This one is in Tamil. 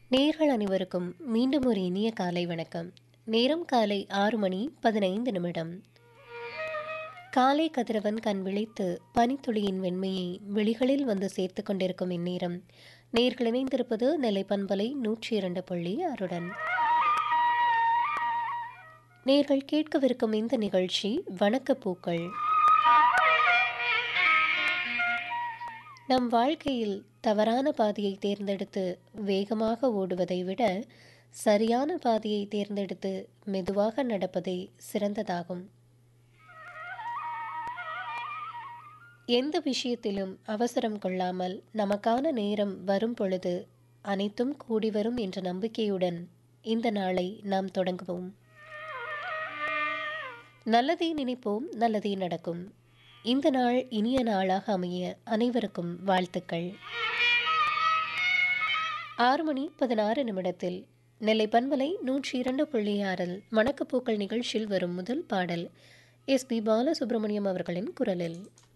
நேர்கள் அனைவருக்கும் மீண்டும் ஒரு இனிய காலை வணக்கம் நேரம் காலை ஆறு மணி பதினைந்து நிமிடம் காலை கதிரவன் கண் விழித்து பனித்துளியின் வெண்மையை விழிகளில் வந்து சேர்த்து கொண்டிருக்கும் இந்நேரம் நேர்கள் இணைந்திருப்பது நெல்லை பண்பலை நூற்றி இரண்டு புள்ளி ஆறுடன் நேர்கள் கேட்கவிருக்கும் இந்த நிகழ்ச்சி வணக்க பூக்கள் நம் வாழ்க்கையில் தவறான பாதையை தேர்ந்தெடுத்து வேகமாக ஓடுவதை விட சரியான பாதையை தேர்ந்தெடுத்து மெதுவாக நடப்பதே சிறந்ததாகும் எந்த விஷயத்திலும் அவசரம் கொள்ளாமல் நமக்கான நேரம் வரும் பொழுது அனைத்தும் கூடி வரும் என்ற நம்பிக்கையுடன் இந்த நாளை நாம் தொடங்குவோம் நல்லதே நினைப்போம் நல்லதே நடக்கும் இந்த நாள் இனிய நாளாக அமைய அனைவருக்கும் வாழ்த்துக்கள் ஆறு மணி பதினாறு நிமிடத்தில் நெல்லை பண்பலை நூற்றி இரண்டு புள்ளி ஆறில் வணக்கப்பூக்கள் நிகழ்ச்சியில் வரும் முதல் பாடல் எஸ் பி பாலசுப்ரமணியம் அவர்களின் குரலில்